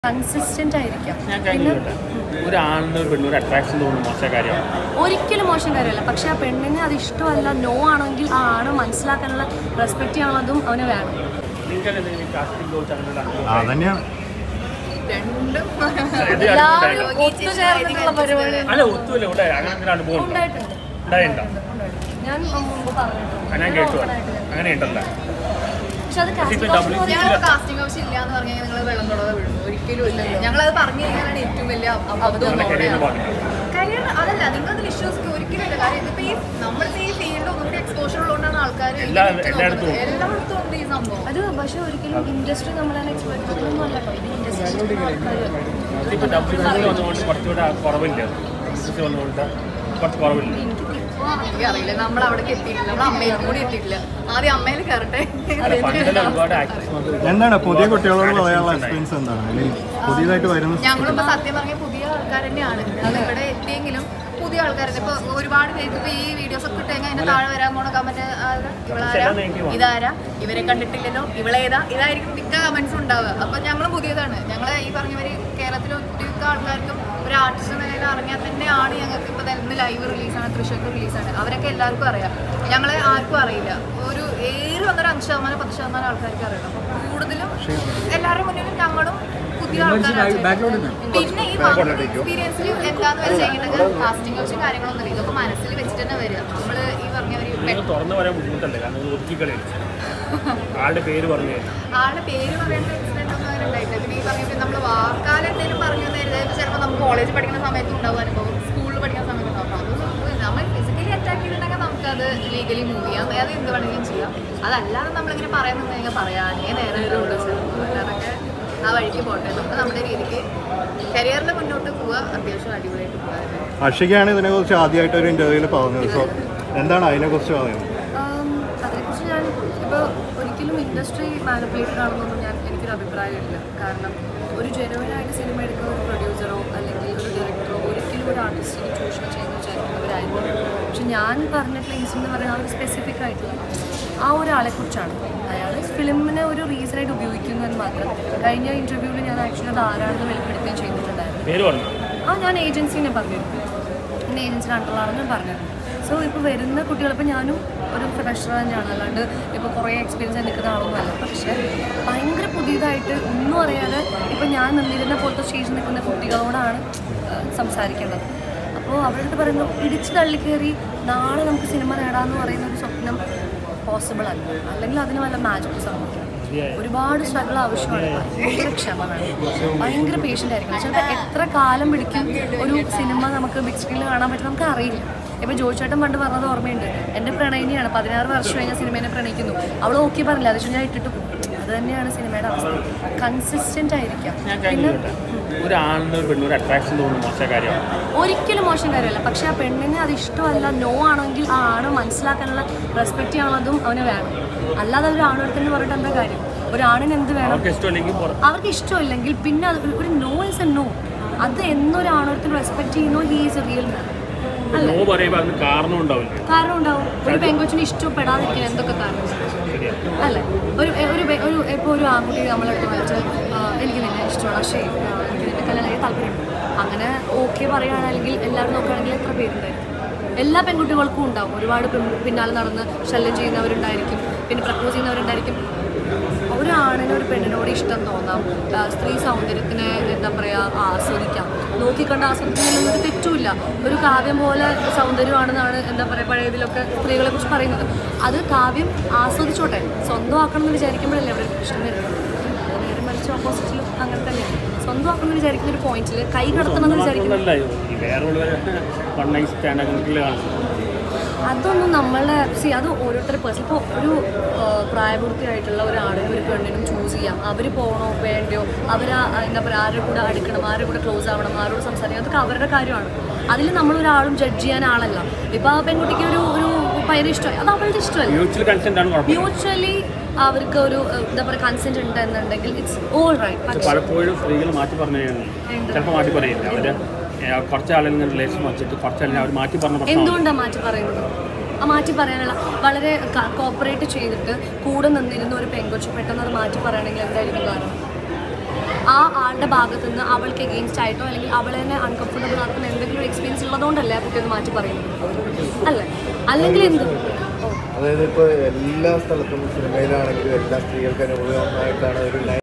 Consistent ആയിരിക്കാം ഞാൻ കഴിഞ്ഞിട്ട് ഒരു ആണിന് ഒരു പെണ്ണൊരു അട്രാക്ഷൻ തോന്നുന്നു മോശം കാര്യമാണ് ഒരിക്കലും മോശം കാര്യമല്ല പക്ഷെ ആ പെണ്ണിന് അത് ഇഷ്ടമല്ല നോ ആണെങ്കിൽ ആ ആണ് മനസ്സിലാക്കാനുള്ള റെസ്പെക്ട് ചെയ്യാനുള്ളതും അവന് വേണം നിങ്ങൾക്ക് എന്തെങ്കിലും കാസ്റ്റിംഗ് കോച്ച് അങ്ങനെ അതന്നെയാണ് എല്ലാവരും ഒത്തുചേർന്നിട്ടുള്ള പരിപാടി അല്ല ഒത്തുമില്ല ഇവിടെ അങ്ങനെ എന്തെങ്കിലും അനുഭവം ഉണ്ടോ ഉണ്ടായിട്ടുണ്ട് ഉണ്ടായിട്ടുണ്ടോ ഞാൻ മുമ്പ് പറഞ്ഞിട്ടുണ്ട് ആ, ഞാൻ കേട്ടു അങ്ങനെ ഉണ്ടല്ലോ പക്ഷെ അത് ഇപ്പൊ കാസ്റ്റ് ഡബിൾ ഞങ്ങൾ കാസ്റ്റിംഗ് ഹൗസ് ഇല്ല എന്ന് പറഞ്ഞു കഴിഞ്ഞാൽ നിങ്ങൾ വെള്ളം തൊടാതെ വിടുന്നു ഒരിക്കലും ഇല്ലല്ലോ ഞങ്ങൾ അത് പറഞ്ഞു കഴിഞ്ഞാലാണ് ഏറ്റവും വലിയ അബദ്ധം അങ്ങനെ കരിയറിന് പറഞ്ഞു കരിയർ അതല്ല നിങ്ങളത് വിശ്വസിക്കുക ഒരിക്കലും ഇല്ല കാര്യം ഇതിപ്പോ ഈ നമ്മളിപ്പോ ഈ ഫീൽഡ് ഒന്നുകൂടി എക്സ്പോഷർ ഉള്ളതുകൊണ്ടാണ് ആൾക്കാർ എല്ലാ- എല്ലായിടത്തും ഉണ്ട്. എല്ലായിടത്തും ഉണ്ട് ഈ സംഭവം അത് പക്ഷെ ഒരിക്കലും ഇൻഡസ്ട്രി നമ്മളെ എക്സ്പെക്ട് ചെയ്യുന്നൊന്നും അല്ല കേട്ടോ. ഇത് ഇൻഡസ്ട്രി ഇതിപ്പോൾ ഡബിൾ സി വന്നുകൊണ്ട് കുറച്ചുകൂടെ കുറവില്ല സി വന്നുകൊണ്ട് കുറച്ച് കുറവില്ല എനിക്കറിയില്ല നമ്മൾ അവിടേക്ക് എത്തിയിട്ടില്ല നമ്മൾ അമ്മയിലും കൂടി എത്തിയിട്ടില്ല ആദ്യം അമ്മയിൽ കയറട്ടെ അല്ല പണ്ടെല്ലാം ഒരുപാട് ആക്ടേഴ്സ് വന്നു എന്താണ് പുതിയ കുട്ടികളോട് പറയാനുള്ള എക്സ്പീരിയൻസ് എന്താണ് അല്ലെങ്കിൽ പുതിയതായിട്ട് വരുന്ന ഞങ്ങളിപ്പോ സത്യം പറഞ്ഞ പുതിയ ആൾക്കാർ തന്നെയാണ് അത് ഇവിടെ എത്തിയെങ്കിലും പുതിയ ആൾക്കാർ ഇപ്പൊ ഒരുപാട് പേർക്ക് ഇപ്പൊ ഈ വീഡിയോസ് ഒക്കെ ഇട്ട് കഴിഞ്ഞാൽ അതിന്റെ താഴെ വരാൻ പോണ കമന്റ് ഇവളാരാ ഇതാരാ ഇവരെ കണ്ടിട്ടില്ലല്ലോ ഇവളേതാ ഇതായിരിക്കും മിക്ക കമന്റ്സ് ഉണ്ടാവുക അപ്പൊ ഞങ്ങളും പുതിയതാണ് ഞങ്ങള് ഈ പറഞ്ഞവര് കേരളത്തിലെ ഒട്ടുമിക്ക ആൾക്കാർക്കും ഒരു ആർട്ടിസ്റ്റ് എന്ന നിലയിൽ ഇറങ്ങിയാൽ തന്നെയാണ് ഞങ്ങൾക്ക് ഇപ്പൊ ഇന്ന് ലൈവ് റിലീസാണ് തൃശ്ശൂർക്ക് റിലീസാണ് അവരൊക്കെ എല്ലാവർക്കും അറിയാം ഞങ്ങളെ ആർക്കും അറിയില്ല ഒരു ഏറി വന്നൊരു അഞ്ച് ശതമാനം പത്ത് ശതമാനം ആൾക്കാർക്ക് അറിയണം അപ്പൊ കൂടുതലും എല്ലാവരുടെ മുന്നിലും ഞങ്ങളും പുതിയ ആൾക്കാരാണ് പിന്നെ ഈ എക്സ്പീരിയൻസിൽ എന്താന്ന് വെച്ച് കഴിഞ്ഞിട്ടുണ്ടെങ്കിൽ കാസ്റ്റിംഗ് കോച്ചും കാര്യങ്ങളൊന്നും ഇല്ല ഇതൊക്കെ മനസ്സിൽ വെച്ചിട്ട് തന്നെ വരിക നമ്മള് ഈ പറഞ്ഞവര് നിങ്ങൾ തുറന്നു പറയാൻ ബുദ്ധിമുട്ടല്ലേ കാരണം നിങ്ങൾ ഒതുക്കിക്കളയും ആളുടെ പേര് പറഞ്ഞു കഴിഞ്ഞാൽ ആളുടെ പേര് പറയേണ്ട ഇൻസിഡന്റ് ഒന്നും അങ്ങനെ ഉണ്ടായിട്ടില്ല പിന്നെ ഈ പറഞ്ഞ നമ്മൾ വാക്കാൽ എന്തെങ്കിലും പറഞ്ഞു തരുന്നത് ചിലപ്പോൾ നമുക്ക് കോളേജ് പഠിക്കുന്ന സമയത്ത് ഉണ്ടാവും അനുഭവം സ്കൂളിൽ പഠിക്കുന്ന സമയത്ത് ഉണ്ടാവും അപ്പോൾ അത് നമ്മൾ ഫിസിക്കലി അറ്റാക്ക് ചെയ്തിട്ടുണ്ടെങ്കിൽ നമുക്കത് ലീഗലി മൂവ് ചെയ്യാം അത് എന്ത് വേണമെങ്കിലും ചെയ്യാം അതല്ലാതെ നമ്മളിങ്ങനെ പറയുന്നത് കഴിഞ്ഞാൽ പറയാനേ നേരെ ഉള്ളൂ അതൊക്കെ ആ വഴിക്ക് പോട്ടെ നമുക്ക് നമ്മുടെ രീതിക്ക് കരിയറിൽ മുന്നോട്ട് പോവുക അത്യാവശ്യം അടിപൊളിയായിട്ട് പോകാൻ അർഷികയാണ് ഇതിനെക്കുറിച്ച് ആദ്യമായിട്ട് ഒരു ഇന്റർവ്യൂവിൽ പറഞ്ഞത് സോ എന്താണ് അതിനെക്കുറിച്ച് പറയുന്നത് ആം, അതിനെക്കുറിച്ച് ഞാൻ ഇപ്പോൾ ഒരിക്കലും ഇൻഡസ്ട്രി മാനിപ്പുലേറ്റഡ് ആണെന്നൊന്നും ഞാൻ എനിക്കൊരു അഭിപ്രായമില്ല കാരണം ഒരു ജനുവനായിട്ട് സിനിമ എടുക്കുന്ന ഒരു പ്രൊഡ്യൂസറോ അല്ലെങ്കിൽ ഒരു ഡയറക്ടറോ ഒരിക്കലും ഒരു ആർട്ടിസ്റ്റിനെ ചൂഷണം ചെയ്യുന്ന വിചാരിക്കുന്നവരായിരുന്നു പക്ഷെ ഞാൻ പറഞ്ഞിട്ടുള്ള ഇൻസിഡന്റ് എന്ന് പറയുന്നത് ആ ഒരു സ്പെസിഫിക് ആയിട്ടുള്ള ആ ഒരാളെ കുറിച്ചാണ് അയാൾ ഫിലിമിനെ ഒരു റീസണായിട്ട് ഉപയോഗിക്കുന്നു എന്ന് മാത്രം കഴിഞ്ഞ ഇൻ്റർവ്യൂവിൽ ഞാൻ ആക്ച്വലി അത് ആരാണെന്ന് വെളിപ്പെടുത്തുകയും ചെയ്തിട്ടുണ്ടായിരുന്നു പേര് പറഞ്ഞു ആ ഞാൻ ഏജൻസിനെ പറഞ്ഞിരുന്നു എൻ്റെ ഏജൻസി കൺട്രോളാണെന്ന് ഞാൻ പറഞ്ഞിരുന്നു സോ ഇപ്പോൾ വരുന്ന കുട്ടികൾ ഇപ്പോൾ ഞാനും ഒരു ഫ്രഷർ തന്നെയാണ് അല്ലാണ്ട് ഇപ്പോൾ കുറേ എക്സ്പീരിയൻസ് നിൽക്കുന്ന ആളൊന്നുമല്ല പക്ഷേ ഭയങ്കര പുതിയതായിട്ട് ഒന്നും അറിയാതെ ഇപ്പോൾ ഞാൻ നിന്നിരുന്ന പോലത്തെ സ്റ്റേജിൽ നിൽക്കുന്ന കുട്ടികളോടാണ് ആ, സംസാരിക്കേണ്ടത് അപ്പോൾ അവരുടെ അടുത്ത് പറയുന്നു ഇടിച്ച് തള്ളിക്കയറി നാളെ നമുക്ക് സിനിമ നേടാമെന്ന് പറയുന്ന ഒരു സ്വപ്നം പോസിബിൾ അല്ല അല്ലെങ്കിൽ അതിന് വല്ല മാജിക് സംഭവിക്കണം ഒരുപാട് സ്ട്രഗിൾ ആവശ്യമാണ് ഭയങ്കര ക്ഷമ വേണം ഭയങ്കര പേഷ്യൻ്റ് ആയിരിക്കണം ചിലപ്പോൾ എത്ര കാലം പിടിക്കും ഒരു സിനിമ നമുക്ക് ബിഗ് സ്ക്രീനിൽ കാണാൻ പറ്റും നമുക്ക് അറിയില്ല ഇപ്പം ജോയിച്ചേട്ടൻ പണ്ട് പറഞ്ഞത് ഓർമ്മയുണ്ട് എൻ്റെ പ്രണയിനിയാണ് പതിനാറ് വർഷം കഴിഞ്ഞ സിനിമേനെ പ്രണയിക്കുന്നു അവൾ ഓക്കെ പറഞ്ഞില്ല അത് ഞാൻ ഇട്ടിട്ട് പോകും അത് തന്നെയാണ് സിനിമയുടെ അവസ്ഥ കൺസിസ്റ്റൻ്റ് ആയിരിക്കാം ഞാൻ പിന്നെ കഴിഞ്ഞിട്ട് ഒരു ആണിന് ഒരു പെണ്ണൊരു അട്രാക്ഷൻ തോന്നുന്നു മോശം കാര്യമാണ് ഒരിക്കലും മോശം കാര്യമല്ല പക്ഷെ ആ പെണ്ണിന് അത് ഇഷ്ടമല്ല നോ ആണെങ്കിൽ ആ ആണ് മനസ്സിലാക്കാനുള്ള റെസ്പെക്ട് ചെയ്യാനുള്ളതും അവന് വേണം അല്ലാതെ ഒരു ആണോടത്തിന് പറഞ്ഞിട്ട് എന്താ കാര്യം ഒരു ആണിന് എന്ത് വേണം അവർക്ക് ഇഷ്ടമില്ലെങ്കിൽ പുറത്ത് അവർക്ക് ഇഷ്ടമില്ലെങ്കിൽ പിന്നെ അത് ഒരു- ഒരു നോ ഇസ് എ നോ അത് എന്നൊരാണോടത്തിന് റെസ്പെക്ട് ചെയ്യുന്നു he is a real man no പറയുമ്പോൾ അതിന് കാരണം ഉണ്ടാവില്ല കാരണം ഉണ്ടാവും ഒരു പെങ്കൊച്ചിന് ഇഷ്ടപ്പെടാതിരിക്കാൻ എന്തൊക്കെ കാരണം ശരിയാ അല്ലേ ഒരു ഒരു പെ- ഒരു ഇപ്പോൾ ഒരു ആൺകുട്ടി നമ്മളെടുത്ത് വിളിച്ച് എനിക്ക് നിന്നെ ഇഷ്ടമാണ് പക്ഷേ ആ, എനിക്ക് നിന്നെ കല്യാണം കഴിക്കാൻ താല്പര്യമുണ്ട് അങ്ങനെ ഓക്കെ പറയുകയാണെങ്കിൽ എല്ലാവരും നോക്കുകയാണെങ്കിൽ എത്ര പേരുണ്ടായിരിക്കും എല്ലാ പെൺകുട്ടികൾക്കും ഉണ്ടാവും ഒരുപാട് പെൺ പിന്നാലെ നടന്ന് ശല്യം ചെയ്യുന്നവരുണ്ടായിരിക്കും പിന്നെ പ്രപ്പോസ് ചെയ്യുന്നവരുണ്ടായിരിക്കും ഒരു ആണിന് ഒരു പെണ്ണിനോട് ഇഷ്ടം തോന്നാം ആ, സ്ത്രീ സൗന്ദര്യത്തിനെ എന്താ പറയുക ആസ്വദിക്കാം നോക്കിക്കണ്ട് ആസ്വദിക്കുന്നതിലൊന്നും ഒരു തെറ്റുമില്ല ഒരു കാവ്യം പോലെ സൗന്ദര്യമാണെന്നാണ് എന്താ പറയുക പഴയതിലൊക്കെ സ്ത്രീകളെ കുറിച്ച് പറയുന്നത് അത് കാവ്യം ആസ്വദിച്ചോട്ടെ സ്വന്തമാക്കണം എന്ന് വിചാരിക്കുമ്പോഴല്ലേ അവിടെ ഇഷ്ടം വരുന്നത് അത് നേരെ മറിച്ച് ഓപ്പോസിറ്റിലും അങ്ങനെ തന്നെയാണ് സ്വന്തമാക്കണം എന്ന് വിചാരിക്കുന്ന ഒരു പോയിന്റിൽ കൈ കടത്തണം എന്ന് വിചാരിക്കുന്നു മാത്രമല്ല ഈ വേറെ ഉള്ളവരെ വൺ നൈറ്റ് സ്റ്റാൻഡ് അങ്ങനെ കാണുന്നത് അതൊന്നും നമ്മളെ സി അത് ഓരോരുത്തരുടെ പേഴ്സൺ ഇപ്പോൾ ഒരു ആ, പ്രായപൂർത്തിയായിട്ടുള്ള ഒരാളിനും ഒരു പെണ്ണിനും ചൂസ് ചെയ്യാം അവർ പോകണോ വേണ്ടയോ അവർ എന്താ പറയുക ആരുടെ കൂടെ അടുക്കണം ആരുടെ കൂടെ ക്ലോസ് ആവണം ആരോട് സംസാരിക്കണം അതൊക്കെ അവരുടെ കാര്യമാണ് അതിൽ നമ്മളൊരാളും ജഡ്ജ് ചെയ്യാൻ ആളല്ല ഇപ്പോൾ ആ പെൺകുട്ടിക്ക് ഒരു ഒരു പയ്യനെ ഇഷ്ടമായി അത് അവളുടെ ഇഷ്ടമല്ല മ്യൂച്വൽ കൺസെന്റ് ആണ് കുഴപ്പം മ്യൂച്വലി അവർക്ക് ഒരു ഏഹ്, എന്താ പറയുക കൺസെന്റ് ഉണ്ട് എന്നുണ്ടെങ്കിൽ ഇറ്റ്സ് ഓൾ റൈറ്റ് പക്ഷെ പക്ഷേ പലപ്പോഴും സ്ത്രീകൾ മാറ്റി പറഞ്ഞു ചിലപ്പോൾ മാറ്റി പറയില്ല അവര് ഏ, കുറച്ച് ആളുകൾ റിലേഷൻ വച്ചിട്ട് കുറച്ച് ആളുകൾ അവർ മാറ്റി പറഞ്ഞ പ്രശ്നം എന്തുകൊണ്ടാണ് മാറ്റി പറയുന്നത് ആ മാറ്റി പറയാനുള്ള വളരെ കോപ്പറേറ്റ് ചെയ്തിട്ട് കൂടെ നിന്നിരുന്ന ഒരു പെങ്കൊച്ച് പെട്ടെന്ന് അത് മാറ്റി പറയുകയാണെങ്കിൽ എന്തായിരിക്കും കാരണം ആ ആളുടെ ഭാഗത്തു നിന്ന് അവൾക്ക് എഗെയിൻസ്റ്റ് ആയിട്ടോ അല്ലെങ്കിൽ അവളെ തന്നെ അൺകംഫർട്ടബിൾ ആക്കുന്ന എന്തെങ്കിലും എക്സ്പീരിയൻസ് ഉള്ളതുകൊണ്ടല്ലേ ആ കുട്ടി ഒന്ന് മാറ്റി പറയുന്നത് അല്ലേ അല്ലെങ്കിൽ എന്ത് അതായത് ഇപ്പോൾ എല്ലാ സ്ഥലത്തും സിനിമയിലാണെങ്കിലും എല്ലാ സ്ത്രീകൾക്ക് അനുകൂലമായിട്ടാണ് ഒരു